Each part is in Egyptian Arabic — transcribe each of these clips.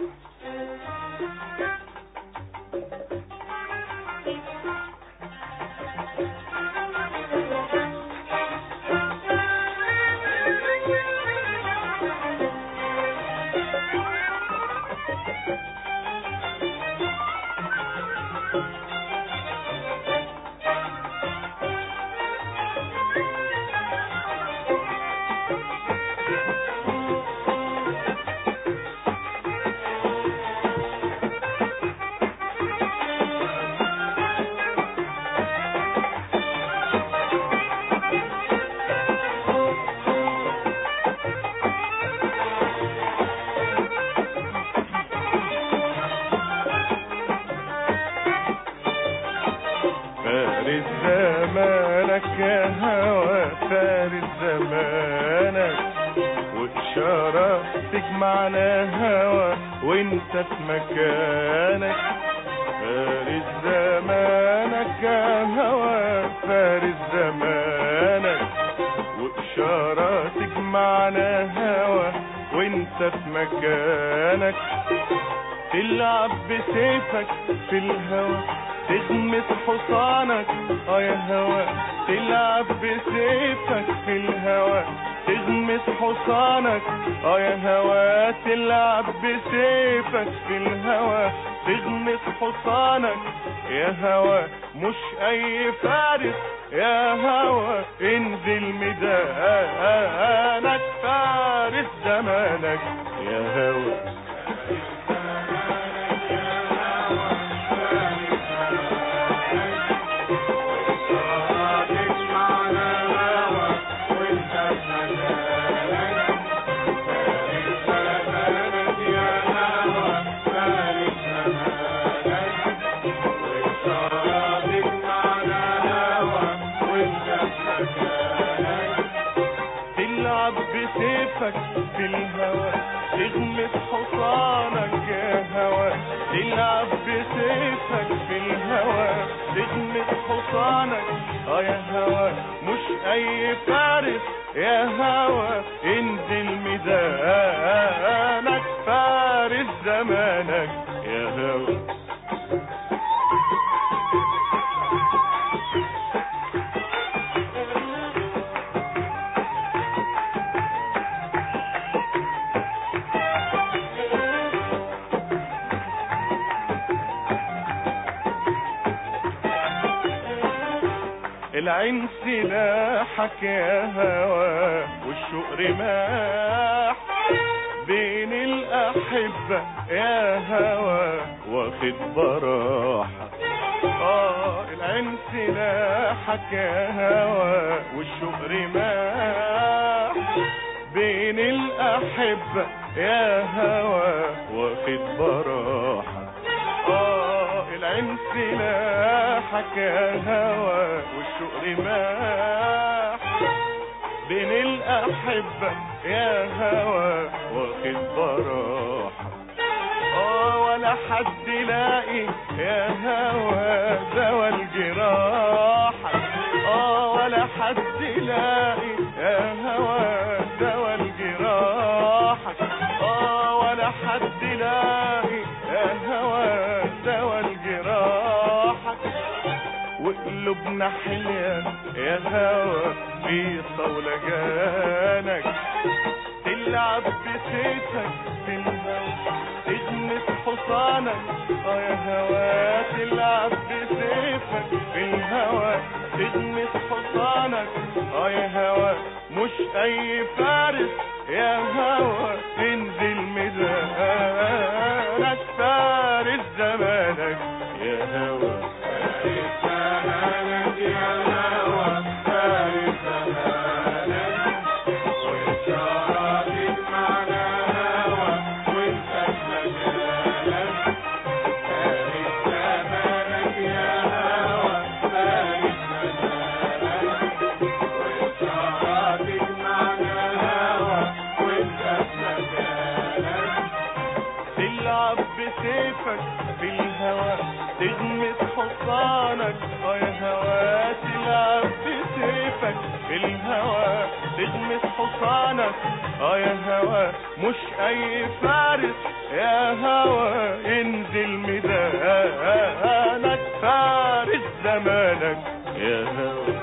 فارس زمانك يا هوى فارس زمانك وإشارة تجمعنا هوى وانت في مكانك فارس زمانك يا هوى فارس زمانك وإشارة تجمعنا هوى وانت في مكانك تلعب بسيفك في الهوى تغمس حصانك اه يا هوا تلعب بسيفك في الهوى تغمس حصانك اه يا هوا تلعب بسيفك في الهوى تغمس حصانك يا هوا مش اي فارس يا هوا انزل ميدانك فارس زمانك يا هوا تلعب بسيفك في الهوى تغمس حصانك يا هوى تلعب بسيفك في الهوى تغمس حصانك اه يا هوى مش اي فارس يا هوى انزل ميدانك فارس زمانك يا هوى العين سلاحك يا هوى والشوق رماح بين الأحبة يا هوى واخد براحة اه العين سلاحك يا هوى والشوق رماح بين الأحبة يا هوى واخد براحة اه العين سلاحك يا هوى والشوق رماح بين الأحبة يا هوى واخد براحة اه ولا حد لاقي يا هوى دوا الجراح اه ولا حد لاقي يا هوى دوا الجراح اه ولا حد لاقي يا هوى دوا الجراح وقلوبنا حلية يا هوى في صولجانك تلعب بسيفك في الهوى تجمس حصانك اه يا هوى تلعب بسيفك في الهوى تجمس حصانك اه يا هوى مش اي فارس يا هوى انزل ميدانك فارس زمانك يا هوى تلعب بسيفك في الهوى تغمس حصانك اه يا هوا تلعب بسيفك في الهوى تغمس حصانك اه يا هوا مش اي فارس يا هوا انزل ميدانك فارس زمانك يا هوا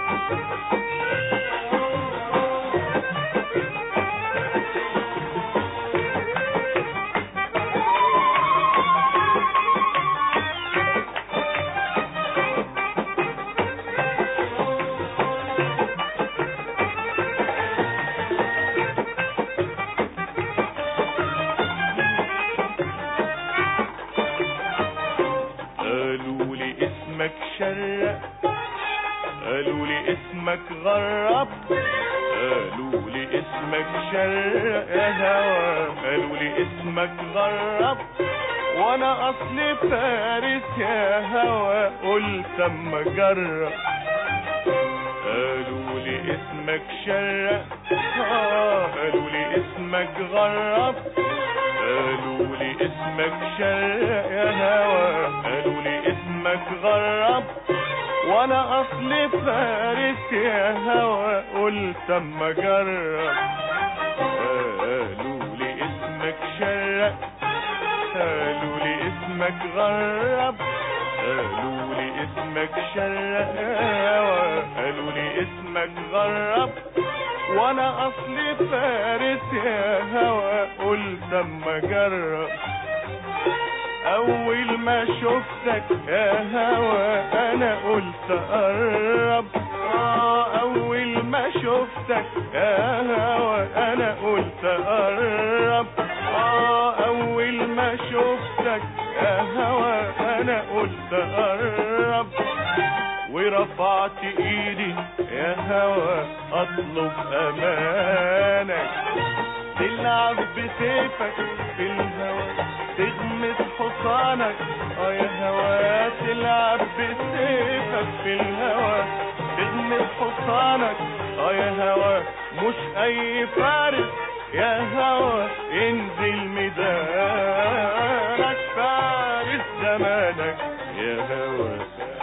قالوا لي اسمك شرق قالوا لي اسمك غرب قالوا لي اسمك شرق يا هوا قالوا لي اسمك غرب وانا اصلي فارس يا هوا قلت اما اجرب قالوا لي اسمك شرق آه قالوا لي اسمك غرب قالوا لي اسمك شرق يا هوا قالوا لي اسمك غرب وانا اصلي فارس يا هوا قلت اما اجرب قالوا لي اسمك شرق قالوا لي اسمك غرب قالوا لي اسمك شرق يا هوا قالوا لي اسمك غرب وانا اصلي فارس يا هوا قلت اما اجرب اول ما شفتك يا هوا انا قلت قرب آه اول ما شفتك يا هوا انا قلت قرب اه اول ما شفتك يا هوا انا قلت قرب ورفعت ايدي يا هوا اطلب امانك تلعب بسيفك في الهوا تغمس حصانك اه يا هوا تلعب بسيفك في الهوا تغمس حصانك اه يا هوا مش اي فارس يا هوا انزل ميدانك فارس زمانك يا هوا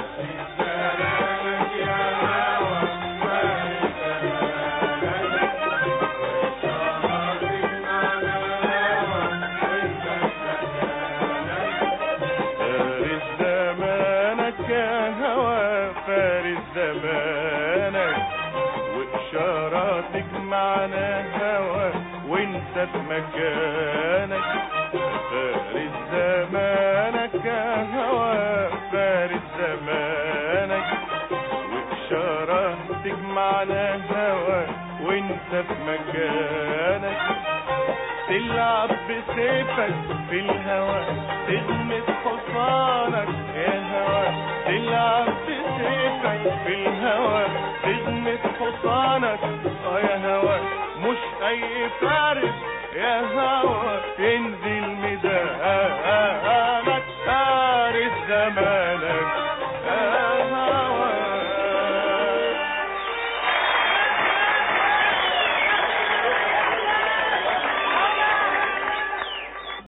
فارس زمانك يا هوا فارس زمانك وإشاراتك معنا هوا وانت في مكانك فارس زمانك يا هوا فارس زمانك وإشاراتك معنا هوا وانت في مكانك تلعب بسيفك في الهوا تغمس حصانك يا هوا تلعب بسيفك في الهوا تغمس حصانك اه يا هوا مش اي فارس يا هوا انزل